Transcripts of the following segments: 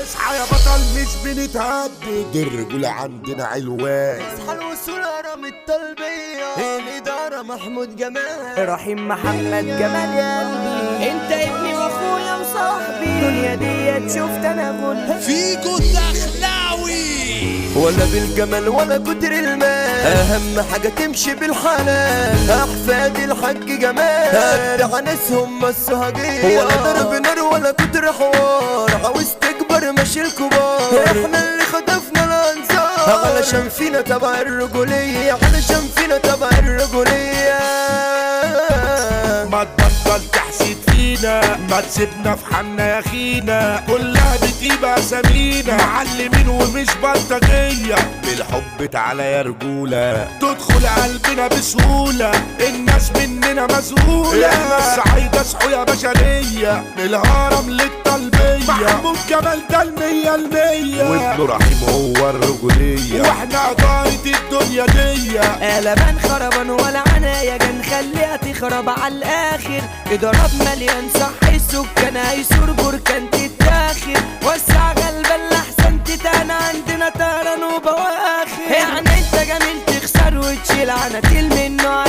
اصحى يا بطل مش بنتهدد الرجولة عندنا علوان اصحى الوصول هرم الطلبية الإدارة محمود جمال رحيم محمد جمال يا قلبي انت ابني واخويا وصاحبي الدنيا ديت شفت انا غل فيكو دخلاوي ولا بالجمال ولا كتر المال أهم حاجة تمشي بالحلال أحفاد الحاج جمال أبدع ناسهم السهجية ولا ضرب نار ولا كتر حوار عاوز تكبر ماشي الكبار احنا اللي خطفنا الأنصار علشان فينا تبع الرجولية علشان فينا تبع الرجولية ما تبطل تحسد فينا ما تسيبنا في حالنا يا اخينا كلها بتجيب اسامينا معلمين ومش بلطجية بالحب تعالى يا رجولة تدخل قلبنا بسهولة الناس مننا مسؤولة احنا الصعايدة صحوية بشرية من الهرم للطلبية محمود جمال ده المية المية وابن رحيم هو الرجولية واحنا إدارة الدنيا دي قلبان خربان ولا عناية جن خليها تخرب على الاخر اضراب مليان صح السكان هيسور بركان تتاخر وسع غلبان لحسن تتانا عندنا طيران وبواخر يعني انت جميل تخسر وتشيل عناتيل من نوع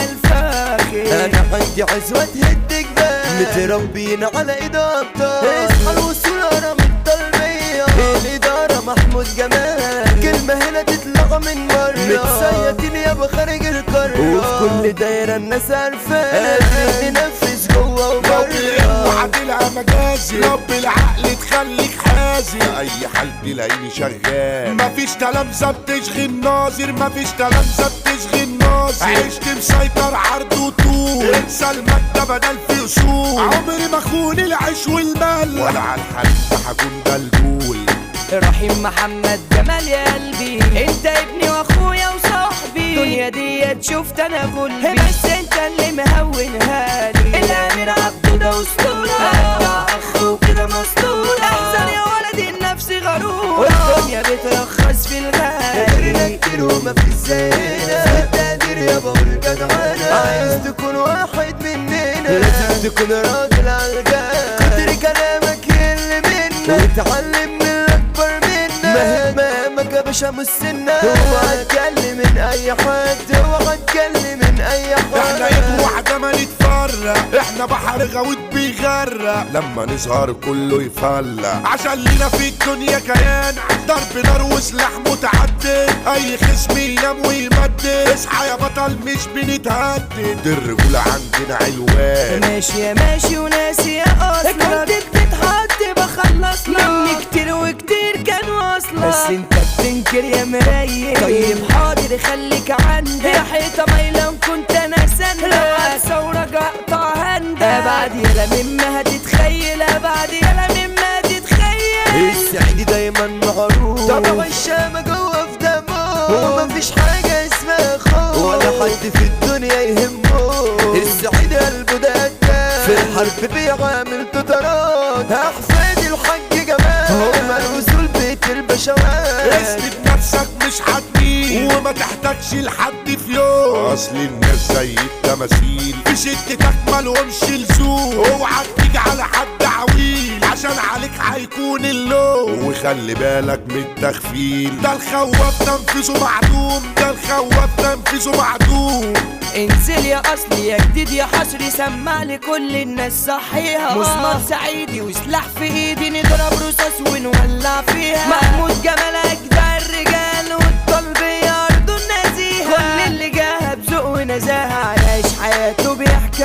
الفاخر انا عندي عزوة تهد جبال متربيين على ايد ابطال اصحى الوصول هرم الطلبية الادارة محمود جمال كلمة هنا تطلع من مرة متسيطين يابا خارج القارة وفي كل دايرة الناس عارفانا قادرين ننفذ جوه لو بالعلم وبره وعدلها مجازي لو بالعقل تخليك حازي اي حال تلاقيني شغال مفيش تلامذة بتشغل ناظر مفيش تلامذة بتشغل ناظر عشت مسيطر عرض وطول انسى المادة بدل في اصول عمري ما اخون العيش والمال ولا على الحال هكون دلدول رحيم محمد جمال يا قلبي انت ابني واخويا وصاحبي الدنيا ديت شفت انا غل بس انت اللي مهونها لي الامير عبده ده اسطوره ابدع اخ وكده مسطوره احسن يا ولدي النفس غرور والدنيا بترخص في قدرنا الغالي كتير وما في زينا في التقدير يابا والجدعنة عايز تكون واحد مننا لازم تكون راجل عالجان كتر كلامك يقل منا وتعلم من الأكبر منا مهما همك يا باشا مش سنة اوعى تكلم من أي حد اوعى تكلم من أي احنا ايد حد واحدة ما نتفرق احنا بحر غويط بيغرق لما نظهر كله يفلق عشان لينا في الدنيا كيان ضرب نار وسلاح متعدد اي خصم ينام ويمدد اصحى يا بطل مش بنتهدد الرجولة عندنا علوان ماشي يا ماشي وناسي يا اصلا كنت بتتحط بخلص مني كتير وكتير كان واصلة بس انت بتنكر يا مراية طيب حاضر خليك عندك يا حيطة مايلة كنت انا سنة لو هتصورك اقطع هندك بعد يلا مما هتتخيل بعد يلا مما هتتخيل السعيد دايما معروف طبعا الشام جوه في دمه ومفيش حاجة اسمها خوف ولا حد في الدنيا يهمه السعيد قلبه ده قدام في الحرب بيعامل تترات احفاد الحاج جمال هما الوصول بيت البشوات اثبت نفسك مش هتميل وما تحتاجش لحد في يوم اصل الناس زي التماثيل في شدتك مالهمش لزوم اوعى تيجي على حد عويل عشان عليك هيكون اللوم وخلي بالك من التخفيل ده الخواف تنفيذه معدوم ده الخواف تنفيذه معدوم انزل يا اصلي يا جديد يا حصري سمع لكل الناس صحيها مسمار سعيدي وسلاح في ايدي نضرب رصاص ونولع فيها محمود جمال اجدع الرجال والطلبية ارضه النزيهة كل اللي جاها بذوق ونزاهة عايش حياته بيحكي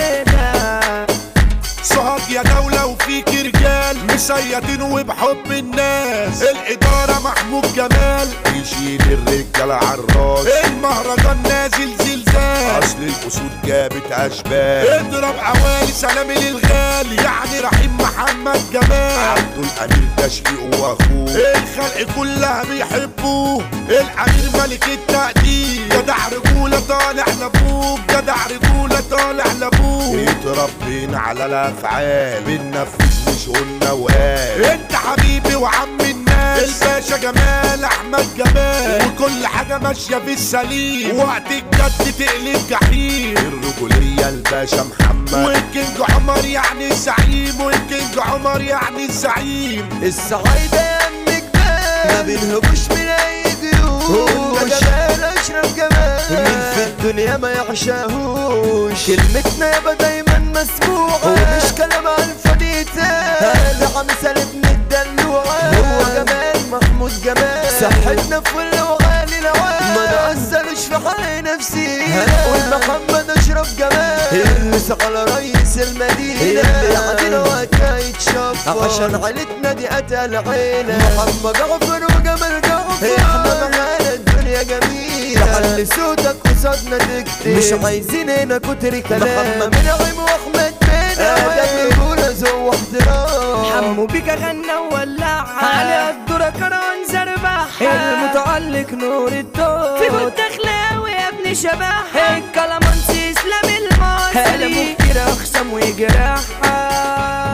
علينا سهاج يا دولة وفيك رجال مسيطين وبحب الناس الإدارة محمود جمال يشيل الرجالة عالراس المهرجان نازل زلزال أصل الأسود جابت أشبال اضرب عوالي سلام للغالي يعني رحيم محمد جمال عبده الأمير ده شقيقه وأخوه الخلق كلها بيحبوه الأمير ملك التقدير جدع رجولة طالع لأبوه جدع رجولة طالع لأبوه اتربينا على الأفعال بننفذ مش قلنا وقال انت حبيبي وعم الناس الباشا جمال احمد جمال وكل حاجه ماشيه في السليم وقت الجد تقلب جحيم الرجوليه الباشا محمد والكينج عمر يعني الزعيم والكينج عمر يعني الزعيم السعيدة يا ما بنهبوش من اي جيوش ده جمال اشرف جمال مين في الدنيا ما يعشاهوش كلمتنا يابا دايما مسموعة ومش كلام على الفاضي يتقال ده مثال ابن الدلوعة هو جمال محمود جمال صحتنا فل وغالي العال ما نأثرش في حال نفسي هنقول محمد اشرف جمال المس على رئيس المدينة اللي عندنا وقتها يتشفر عشان عيلتنا دي قتل عيلة محمد جعفر وجمال جعفر احنا معانا الدنيا جميلة تعلي صوتك قصادنا تكتب مش عايزين هنا كتر كلام محمد منعم واحمد بينا ده بيقولوا ذو احترام حمو بيك غنى وولعها على الدورة كران زربحها المتألق نور الدور في بود دخلاوي يا ابن شبحها الكلامانسي اسلام المصري هلا مفترى اخصم ويجرحها